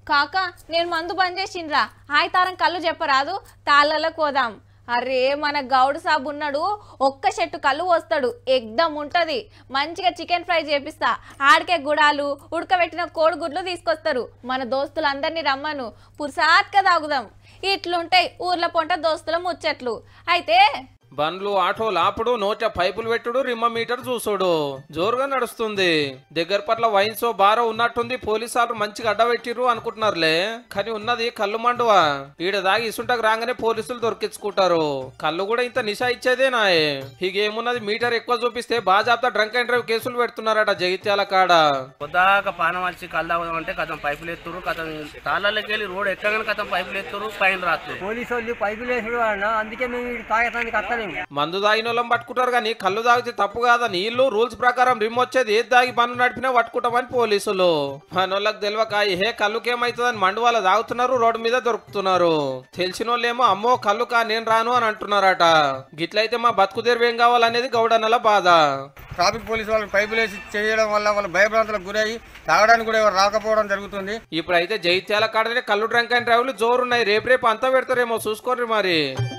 కాక నేను మందు బంద్ చేసిండ్రా హాయితారం కళ్ళు చెప్పరాదు తాళ్ళలోకి పోదాం అరే మన గౌడు సాబ్ ఉన్నాడు ఒక్క చెట్టు కళ్ళు వస్తాడు ఎగ్దం ఉంటది మంచిగా చికెన్ ఫ్రై చేపిస్తా ఆడికే గుడాలు ఉడకబెట్టిన కోడిగుడ్లు తీసుకొస్తారు మన దోస్తులందరినీ రమ్మను పురుసాత్క తాగుదాం ఇట్లుంటాయి ఊర్ల పొంట దోస్తుల ముచ్చట్లు అయితే బండ్లు ఆటోలు ఆపుడు నోట పైపులు పెట్టుడు రిమ్మ మీటర్ చూసుడు జోరుగా నడుస్తుంది దగ్గర పట్ల వైన్సో బారో ఉన్నట్టుంది పోలీసు వాళ్ళు మంచిగా అడ్డబెట్టిర్రు అనుకుంటున్నారులే కానీ ఉన్నది కళ్ళు మండువా ఈడ దాగి ఇసుంటకు రాగానే పోలీసులు దొరికించుకుంటారు కళ్ళు కూడా ఇంత నిశా ఇచ్చేదే నాయే ఏమున్నది మీటర్ ఎక్కువ చూపిస్తే బాజాబ్తా డ్రంక్ అండ్ డ్రైవ్ కేసులు పెడుతున్నారట జగిత్యాల కాడ పొద్దాక పానం వచ్చి కళ్ళు అంటే కథం పైపులు ఎత్తురు కథం తాళ్ళకి వెళ్ళి రోడ్ ఎక్కగానే కథం పైపులు ఎత్తురు పైన రాత్రు పోలీసు వాళ్ళు పైపులు వేసుడు అన్న అందుకే మేము వీడు తాగటానికి వస్తలేము మందు తాగిన వాళ్ళం పట్టుకుంటారు కానీ కళ్ళు తాగితే తప్పు కాదా నీళ్లు రూల్స్ ప్రకారం రిమ్ వచ్చేది ఏది తాగి బండ్లు నడిపినా పట్టుకుంటామని పోలీసులు మనోళ్ళకి తెలియక ఏ కళ్ళుకేమైతుందని మండు వాళ్ళు తాగుతున్నారు రోడ్డు మీద దొరుకుతున్నారు తెలిసిన వాళ్ళేమో అమ్మో కళ్ళు కా నేను రాను అని అంటున్నారట గిట్లయితే మా బతుకు తెరువు ఏం కావాలనేది గౌడన్నల బాధ ట్రాఫిక్ పోలీసు వాళ్ళకి పైపులు వేసి చేయడం వల్ల వాళ్ళు భయభ్రాంతులకు గురయ్యి తాగడానికి కూడా ఎవరు రాకపోవడం జరుగుతుంది ఇప్పుడైతే జైత్యాల కాడనే కళ్ళు డ్రంక్ అండ్ డ్రైవ్లు జోరున్నాయి రేపు రేపు అంతా పెడతారేమో చూసుకోండి మరి